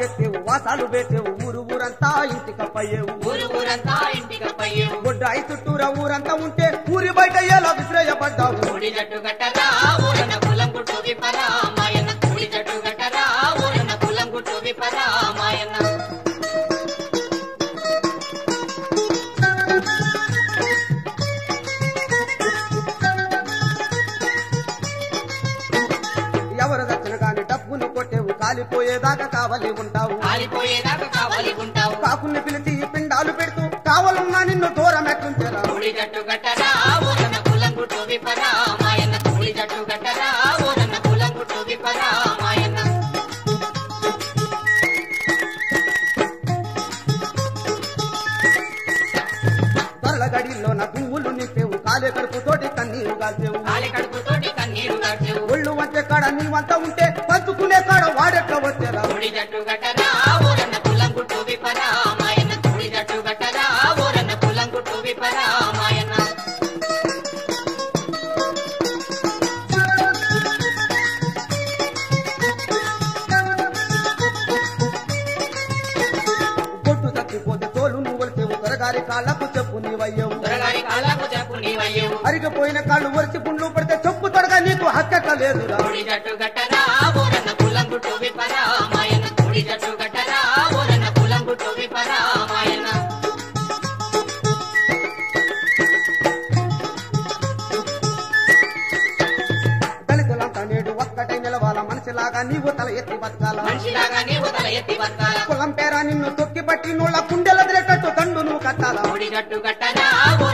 ఎత్తేవు వాసాలు పెట్టేవు ఊరు ఊరంతా ఇంటికప్పయ్యేవు ఊరు ఊరంతా ఇంటికి పయ్యేవు బొడ్డాయి చుట్టూరా ఊరంతా ఉంటే ఊరి బయట ఎలా విశ్రయపడ్డావు కుడి జట్టు గట్టరా ఊరన కులం గుట్టు విపరా మాయన్న కుడి జట్టు గట్టరా ఊరన కులం గుట్టు విపరా మాయన్న ఎవరు దచ్చిన గాని డబ్బును కొట్టేవు కాలిపోయేదాకా కావలి ఉంటావు కాలిపోయేదాకా కావాలి ఉంటావు కాకుల్ని పిలిచి పిండాలు పెడుతూ కావాలన్నా నిన్ను దూరం ఎట్లుంచేరా కుడి జట్టు గట్టరా ఊరన కులం గుట్టు విపరా మాయన్న కుడి జట్టు గట్టరా ఊరన కులం గుట్టు విపరా మాయన్న దొరల గడిలో నా గుమ్ములు నింపేవు కాలే కడుపు తోటి కన్నీరు కాల్చేవు కాలి కడుపుతోటి కన్నీరు గార్చేవు ఒళ్ళు వంచే కాడ నీవంతా ఉంటే పంచుకునే కాడ వాడెట్లా వచ్చేరా కుడి జట్టు గట్టరా ఊరన్న కులం గుట్టు విపరా మాయన్న కుడి జట్టు గట్టరా ఊరన్న కులం గుట్టు విపరా మాయన్న కొట్టు తప్పిపోతే తోలు నువ్వు వలిచేవు త్వరగారి కాళ్ళకు చెప్పు నీవయ్యవు దొరగారి కాళ్ళకు చెప్పు నీవయ్యవు అరిగిపోయిన కాళ్ళు వరిచి పుండ్లు పడితే చెప్పు తొడగా నీకు హక్కెక్క లేదురా కుడి జట్టు గట్టరా ఊరన్న కులం గుట్టు విపరా మాయన్న కుడి జట్టు గట్టరా ఊరన్న కులం గుట్టు విపరా మాయన్న దళితులంతా నేడు ఒక్కటై నిలవాల మనిషిలాగా నీవు తల ఎత్తి బతకాల మనిషిలాగా నీవు తల ఎత్తి బతకాల కులం పేరా నిన్ను తొక్కి పట్టి నోళ్ళ కుండెలదిరేటట్టు దండు నువ్వు కట్టాలా కుడి జట్టు గట్టరా